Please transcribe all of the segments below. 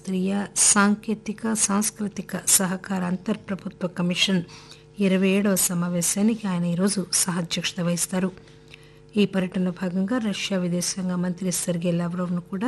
శాస్త్రీయ సాంకేతిక సాంస్కృతిక సహకార అంతర్ప్రభుత్వ కమిషన్ ఇరవై ఏడవ సమావేశానికి ఆయన ఈరోజు సహాధ్యక్షత వహిస్తారు ఈ పర్యటనలో భాగంగా రష్యా విదేశాంగ మంత్రి సెర్గే లావ్రోవ్ను కూడా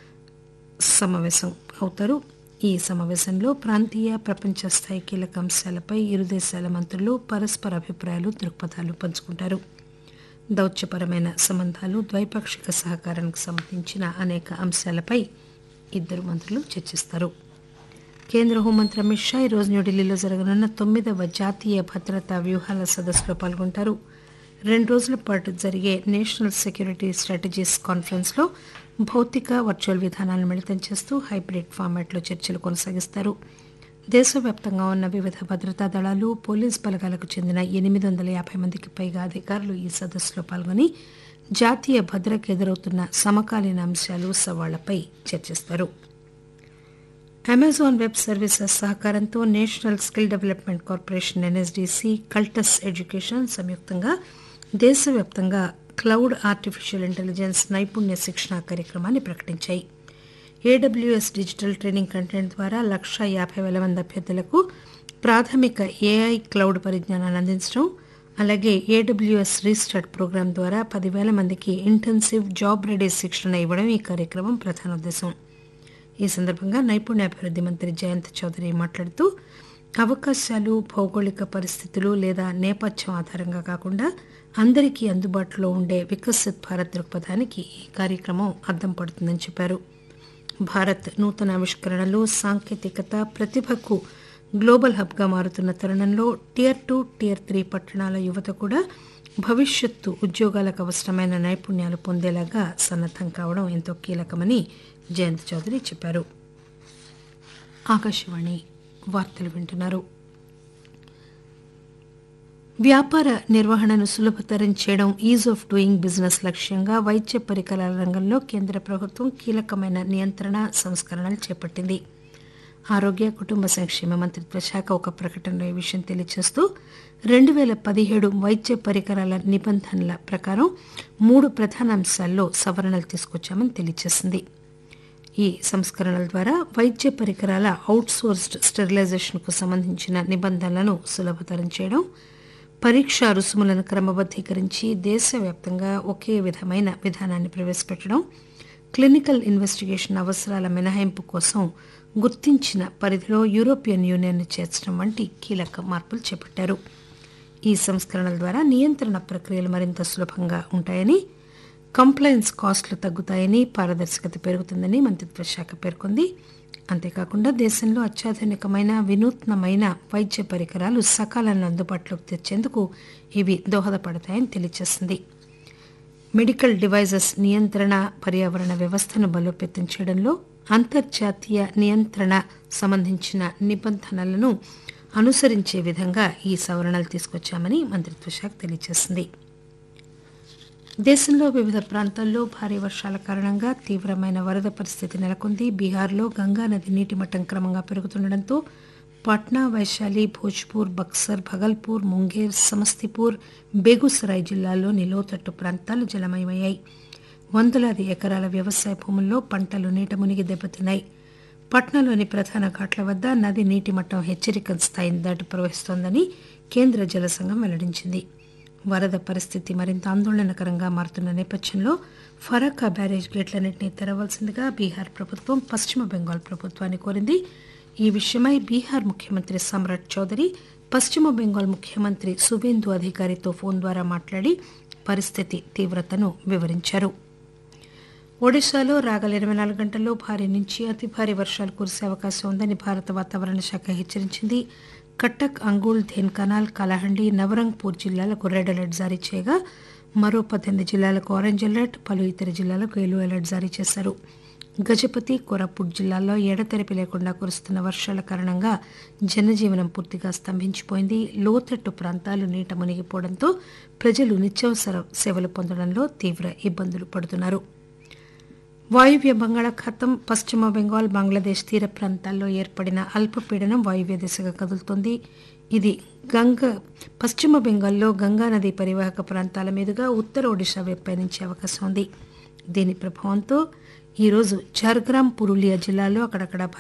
సమావేశం అవుతారు ఈ సమావేశంలో ప్రాంతీయ ప్రపంచ స్థాయి కీలక అంశాలపై ఇరు దేశాల మంత్రులు పరస్పర అభిప్రాయాలు దృక్పథాలు పంచుకుంటారు దౌత్యపరమైన సంబంధాలు ద్వైపాక్షిక సహకారానికి సంబంధించిన అనేక అంశాలపై ఇద్దరు మంత్రులు చర్చిస్తారు కేంద్ర హోంమంత్రి అమిత్ షా ఈరోజు న్యూఢిల్లీలో జరగనున్న తొమ్మిదవ జాతీయ భద్రతా వ్యూహాల సదస్సులో పాల్గొంటారు రెండు రోజుల పాటు జరిగే నేషనల్ సెక్యూరిటీ స్ట్రాటజీస్ కాన్ఫరెన్స్లో భౌతిక వర్చువల్ విధానాలను మిళితం చేస్తూ హైబ్రిడ్ ఫార్మాట్లో చర్చలు కొనసాగిస్తారు దేశవ్యాప్తంగా ఉన్న వివిధ భద్రతా దళాలు పోలీస్ బలగాలకు చెందిన ఎనిమిది వందల యాభై మందికి పైగా అధికారులు ఈ సదస్సులో పాల్గొని జాతీయ భద్రతకు ఎదురవుతున్న సమకాలీన అంశాలు సవాళ్లపై చర్చిస్తారు అమెజాన్ వెబ్ సర్వీసెస్ సహకారంతో national skill development corporation NSDC cultus education సంయుక్తంగా దేశవ్యాప్తంగా క్లౌడ్ ఆర్టిఫిషియల్ ఇంటెలిజెన్స్ నైపుణ్య శిక్షణ కార్యక్రమాన్ని ప్రకటించాయి ఏడబ్ల్యూఎస్ డిజిటల్ ట్రైనింగ్ కంటెంట్ ద్వారా లక్ష యాభై వేల మంది అభ్యర్థులకు ప్రాథమిక ఏఐ క్లౌడ్ పరిజ్ఞానాన్ని అందించడం అలాగే ఏడబ్ల్యూఎస్ రీస్టార్ట్ ప్రోగ్రాం ద్వారా పదివేల మందికి ఇంటెన్సివ్ జాబ్ రెడీ శిక్షణ ఇవ్వడం ఈ కార్యక్రమం ప్రధాన ఉద్దేశం ఈ సందర్భంగా నైపుణ్యాభివృద్ధి మంత్రి జయంత్ చౌదరి మాట్లాడుతూ అవకాశాలు భౌగోళిక పరిస్థితులు లేదా నేపథ్యం ఆధారంగా కాకుండా అందరికీ అందుబాటులో ఉండే వికసిత్ భారత్ దృక్పథానికి ఈ కార్యక్రమం అద్దం పడుతుందని చెప్పారు భారత్ నూతన ఆవిష్కరణలు సాంకేతికత ప్రతిభకు గ్లోబల్ హబ్గా మారుతున్న తరుణంలో టియర్ టూ టియర్ త్రీ పట్టణాల యువత కూడా భవిష్యత్తు ఉద్యోగాలకు అవసరమైన నైపుణ్యాలు పొందేలాగా సన్నద్దం కావడం ఎంతో కీలకమని జయంత్ చౌదరి చెప్పారు ఆకాశవాణి వార్తలు వింటున్నారు వ్యాపార నిర్వహణను సులభతరం చేయడం ఈజ్ ఆఫ్ డూయింగ్ బిజినెస్ లక్ష్యంగా వైద్య పరికరాల రంగంలో కేంద్ర ప్రభుత్వం కీలకమైన నియంత్రణ సంస్కరణలు చేపట్టింది ఆరోగ్య కుటుంబ సంక్షేమ మంత్రిత్వ శాఖ ఒక ప్రకటనలో ఈ విషయం తెలియజేస్తూ రెండు పేల పదిహేడు వైద్య పరికరాల నిబంధనల ప్రకారం మూడు ప్రధాన అంశాల్లో సవరణలు తీసుకొచ్చామని తెలియజేసింది ఈ సంస్కరణల ద్వారా వైద్య పరికరాల అవుట్సోర్స్డ్ స్టెరిలైజేషన్కు సంబంధించిన నిబంధనలను సులభతరం చేయడం పరీక్ష రుసుములను క్రమబద్దీకరించి దేశవ్యాప్తంగా ఒకే విధమైన విధానాన్ని ప్రవేశపెట్టడం క్లినికల్ ఇన్వెస్టిగేషన్ అవసరాల మినహాయింపు కోసం గుర్తించిన పరిధిలో యూరోపియన్ యూనియన్ చేర్చడం వంటి కీలక మార్పులు చేపట్టారు ఈ సంస్కరణల ద్వారా నియంత్రణ ప్రక్రియలు మరింత సులభంగా ఉంటాయని కంప్లైన్స్ కాస్టులు తగ్గుతాయని పారదర్శకత పెరుగుతుందని మంత్రిత్వ శాఖ పేర్కొంది అంతేకాకుండా దేశంలో అత్యాధునికమైన వినూత్నమైన వైద్య పరికరాలు సకాలంలో అందుబాటులోకి తెచ్చేందుకు ఇవి దోహదపడతాయని తెలియజేసింది మెడికల్ డివైజెస్ నియంత్రణ పర్యావరణ వ్యవస్థను బలోపేతం చేయడంలో అంతర్జాతీయ నియంత్రణ సంబంధించిన నిబంధనలను అనుసరించే విధంగా ఈ సవరణలు తీసుకొచ్చామని మంత్రిత్వ శాఖ తెలియజేసింది దేశంలో వివిధ ప్రాంతాల్లో భారీ వర్షాల కారణంగా తీవ్రమైన వరద పరిస్థితి నెలకొంది బీహార్లో గంగానది నీటి మట్టం క్రమంగా పెరుగుతుండటంతో పాట్నా వైశాలి భోజ్పూర్ బక్సర్ భగల్పూర్ ముంగేర్ సమస్తిపూర్ బేగుసరాయ్ జిల్లాల్లోని లోతట్టు ప్రాంతాలు జలమయమయ్యాయి వందలాది ఎకరాల వ్యవసాయ భూముల్లో పంటలు నీట మునిగి దెబ్బతిన్నాయి పట్నాలోని ప్రధాన ఘాట్ల వద్ద నది నీటి మట్టం హెచ్చరిక స్థాయిని దాటి ప్రవహిస్తోందని కేంద్ర జల సంఘం వెల్లడించింది వరద పరిస్థితి మరింత ఆందోళనకరంగా మారుతున్న నేపథ్యంలో ఫరాకా బ్యారేజ్ గేట్లన్నింటినీ తెరవాల్సిందిగా బీహార్ ప్రభుత్వం పశ్చిమ బెంగాల్ ప్రభుత్వాన్ని కోరింది ఈ విషయమై బీహార్ ముఖ్యమంత్రి సమ్రాట్ చౌదరి పశ్చిమ బెంగాల్ ముఖ్యమంత్రి సువేందు అధికారితో ఫోన్ ద్వారా మాట్లాడి పరిస్థితి తీవ్రతను వివరించారు ఒడిశాలో రాగల ఇరవై నాలుగు గంటల్లో భారీ నుంచి అతి భారీ వర్షాలు కురిసే అవకాశం ఉందని భారత వాతావరణ శాఖ హెచ్చరించింది కట్టక్ అంగుల్ ధేన్కనాల్ కలహండి నవరంగ్పూర్ జిల్లాలకు రెడ్ అలర్ట్ జారీ చేయగా మరో పద్దెనిమిది జిల్లాలకు ఆరెంజ్ అలర్ట్ పలు ఇతర జిల్లాలకు ఎల్లో అలర్ట్ జారీ చేశారు గజపతి కోరాపుట్ జిల్లాల్లో ఎడతెరిపి లేకుండా కురుస్తున్న వర్షాల కారణంగా జనజీవనం పూర్తిగా స్తంభించిపోయింది లోతట్టు ప్రాంతాలు నీట మునిగిపోవడంతో ప్రజలు నిత్యావసర సేవలు పొందడంలో తీవ్ర ఇబ్బందులు పడుతున్నారు వాయువ్య బంగాళాఖాతం పశ్చిమ బెంగాల్ బంగ్లాదేశ్ తీర ప్రాంతాల్లో ఏర్పడిన అల్పపీడనం వాయువ్య దిశగా కదులుతోంది ఇది గంగ పశ్చిమ బెంగాల్లో గంగానది పరివాహక ప్రాంతాల మీదుగా ఉత్తర ఒడిశా వైపు పయనించే అవకాశం ఉంది దీని ప్రభావంతో ఈరోజు ఝార్గ్రామ్ పురులియా జిల్లాలో అక్కడక్కడ